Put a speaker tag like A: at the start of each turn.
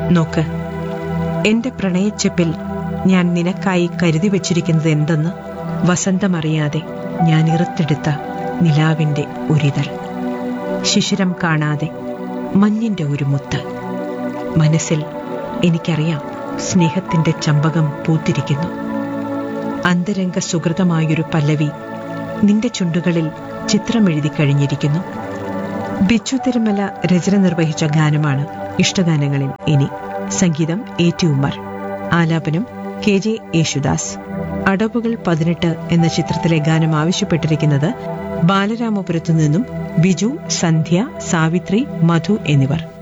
A: നോക്ക് എന്റെ പ്രണയച്ചെപ്പിൽ ഞാൻ നിനക്കായി കരുതി വച്ചിരിക്കുന്നത് എന്തെന്ന് വസന്തമറിയാതെ ഞാൻ ഇറുത്തെടുത്ത നിലാവിന്റെ ഒരിതൾ ശിശിരം കാണാതെ മഞ്ഞിന്റെ ഒരു മുത്ത് മനസ്സിൽ എനിക്കറിയാം സ്നേഹത്തിന്റെ ചമ്പകം പൂത്തിരിക്കുന്നു അന്തരംഗ സുഹൃതമായൊരു പല്ലവി നിന്റെ ചുണ്ടുകളിൽ ചിത്രമെഴുതി കഴിഞ്ഞിരിക്കുന്നു ബിച്ചു തിരുമല രചന നിർവഹിച്ച ഗാനമാണ് ഇഷ്ടഗാനങ്ങളിൽ ഇനി സംഗീതം എ ടി ഉമ്മർ ആലാപനം കെ ജെ യേശുദാസ് അടവുകൾ പതിനെട്ട് എന്ന ചിത്രത്തിലെ ഗാനം ആവശ്യപ്പെട്ടിരിക്കുന്നത് ബാലരാമപുരത്തു നിന്നും ബിജു സന്ധ്യ സാവിത്രി മധു എന്നിവർ